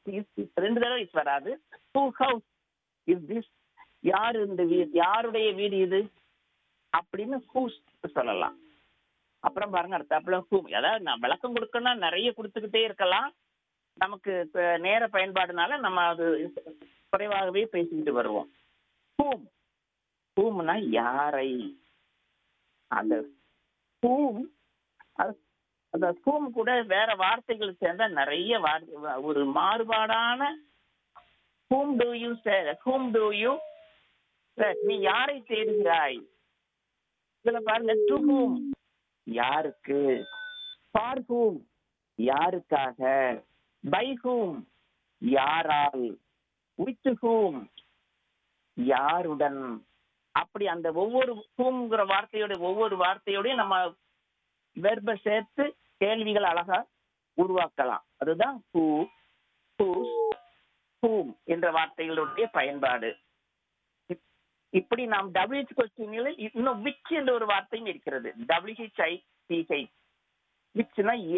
is ரெண்டு தடவை is வராது ஹூ ஹவுஸ் இஸ் திஸ் யார் இந்த வீடு யாருடைய வீடு இது அப்படின்னு ஹூஸ் சொல்லலாம் அப்புறம் பாருங்க அடுத்தாப்புல ஹூம் அதாவது நான் விளக்கம் கொடுக்கணும்னா நிறைய கொடுத்துக்கிட்டே இருக்கலாம் நமக்கு இப்ப நேர பயன்பாடுனால நம்ம அது குறைவாகவே பேசிக்கிட்டு வருவோம் ஹூம் ஹூம்னா யாரை அந்த ஹூம் அந்த ஹூம் கூட வேற வார்த்தைகள் சேர்ந்தா நிறைய வார்த்தை ஒரு மாறுபாடான whom do you whom do you நீ யாரை தேடுகிறாய் இதுல பாருங்க டு ஹூம் யாருக்கு ஃபார் ஹூம் யாருக்காக பை ஹூம் யாரால் வித் ஹூம் யாருடன் அப்படி அந்த ஒவ்வொரு ஹூம்ங்கிற வார்த்தையோட ஒவ்வொரு வார்த்தையோடய நம்ம வெர்ப சேர்த்து கேள்விகள் அழகா உருவாக்கலாம் அதுதான் ஹூ ஹூஸ் ஹூம் என்ற வார்த்தைகளுடைய பயன்பாடு இப்படி நாம் டபிள்யூஹெச் கொஸ்டின்களில் இன்னும் விச் என்ற ஒரு வார்த்தையும் இருக்கிறது டபிள்யூஹெச்ஐ சிஹெச் விச்னா